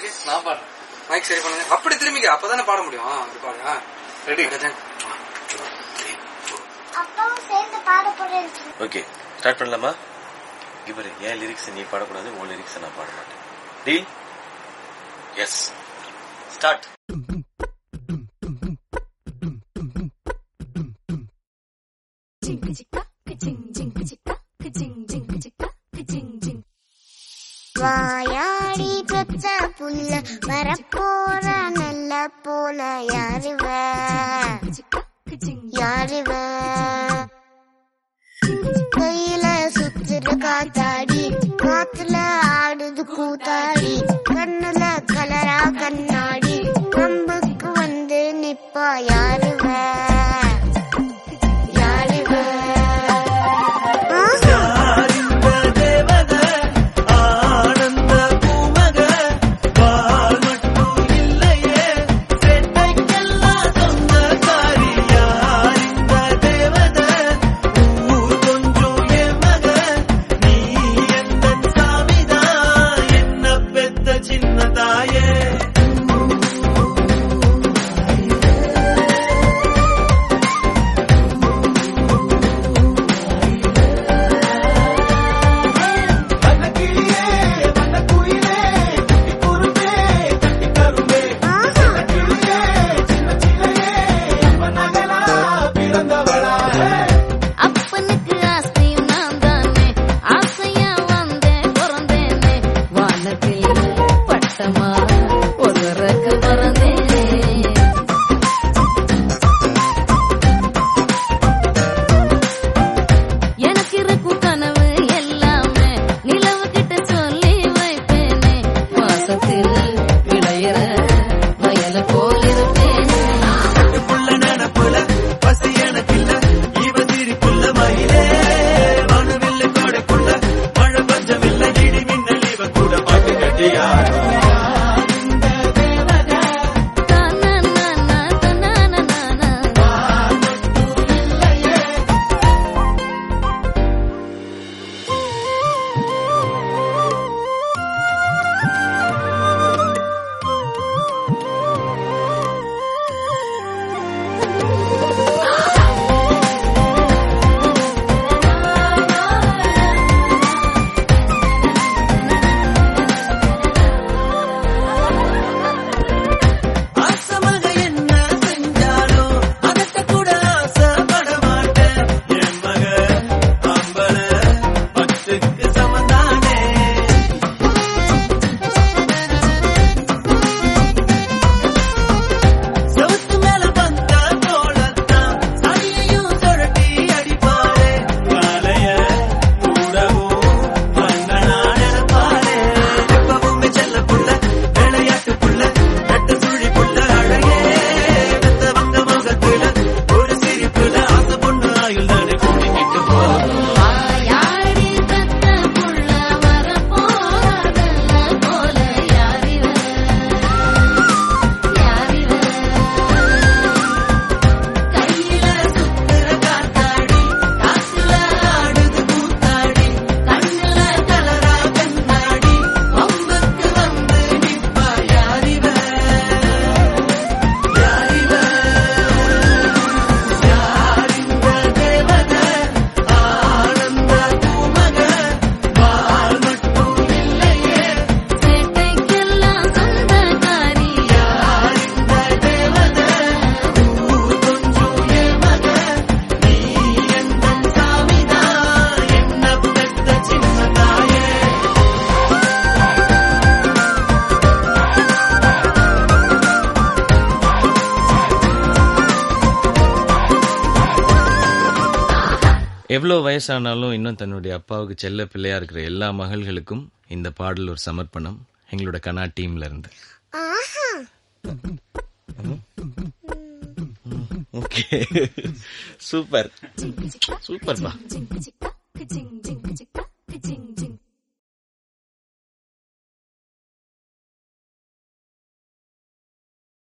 Okay நான் பாடுறேன் mic சரி பண்ணுங்க அப்படி திரும்பிக்க அப்பதானே பாட முடியும் ஆ, அப்படி பாடு ஆ. Ready Okay, then. One, two, three, four. அப்பாவும் சேர்ந்து பாட போறேன் ஓகே ஸ்டார்ட் பண்ணலாமா இவரு என் லிரிக்ஸ் நீ பாடக்கூடாது உன் லிரிக்ஸ் நான் பாட மாட்டேன் டீல் எஸ் ஸ்டார்ட் வாயாடி பெத்த புள்ள வரப்போற நல்ல போல யாருவ யாருவ கையில சுத்துற காத்தாடி காத்துல ஆடுது கூத்தாடி கண்ணுல கலரா கண்ணாடி கம்புக்கு வந்து நிப்பா யாருவ யாருவ ஆஹா ஆனந்த பூமக பால் மட்டும் இல்லையே சென்னைக்கெல்லாம் சொந்தக்காரி யார் இந்த தேவத ஊர் கொஞ்சம் என் மக நீ எந்த சாமிதான் என்ன பெத்த சின்ன தாயே அப்பனுக்கு ஆசையும் நான் தானே ஆசையா வந்தேன் பிறந்தேனே வானத்தில் பட்டமா ஒரு ரக்கு பறந்தேனே எனக்கு இருக்கும் கனவு எல்லாமே நிலவு கிட்ட சொல்லி வைப்பேனே மாசத்தில் விளையிற வயல போல் இருப்பேனே புள்ள நினப்புல பசி எனக்கில்ல இவ சிரிப்புள்ள மயிலே வானவில்லை கோடைக்குள்ள மழை பஞ்சமில்லை இடி மின்னல் இவ கூட பாட்டு கட்டியா தனனன, தனனனன. ஆசமாக என்ன செஞ்சாலும் அதட்ட கூட ஆசைப்பட மாட்டேன் என் மக அம்பல பத்துக்கு சமந்தானே செவுத்து மேல வந்த தோளத்தான் சரியையும் சுழட்டி அடிப்பாளே காலைய கூடவும் மன்னனா நினைப்பாளே எப்பவுமே செல்ல புள்ள விளையாட்டு புள்ள நட்டு சுழி புள்ள அழகே வெத்தவங்க முகத்துல ஒரு சிரிப்புல ஆசை பொண்ணு ஆயுள் தானே கூட்டிக்கிட்டு போகும் வாயாடி பெத்த புள்ள வரப்போறதல்ல போல யாரிவ யாரிவ கையில சுத்துற காத்தாடி காசுல ஆடுது கூத்தாடி கண்ணுல கலரா கண்ணாடி வம்புக்கு வந்து நிப்பா யாரிவ யாரிவ யாரிந்த தேவத ஆனந்த பூமக பால் மட்டும் இல்லையே சேட்டைக்கெல்லாம் சொந்தக்காரி யாரிந்த தேவத ஊர் கொஞ்சம் என் மக நீ எந்த சாமிதான் என்ன பெத்த சின்ன தாயே எவ்வளோ வயசானாலும் இன்னும் தன்னுடைய அப்பாவுக்கு செல்ல பிள்ளையா இருக்கிற எல்லா மகள்களுக்கும் இந்த பாடல் ஒரு சமர்ப்பணம் எங்களோட கனா டீம்ல இருந்து ஆஹா ஓகே சூப்பர் சூப்பர்ப்பா ஜிங்கு ஜிக்கா ஜிங் ஜிங்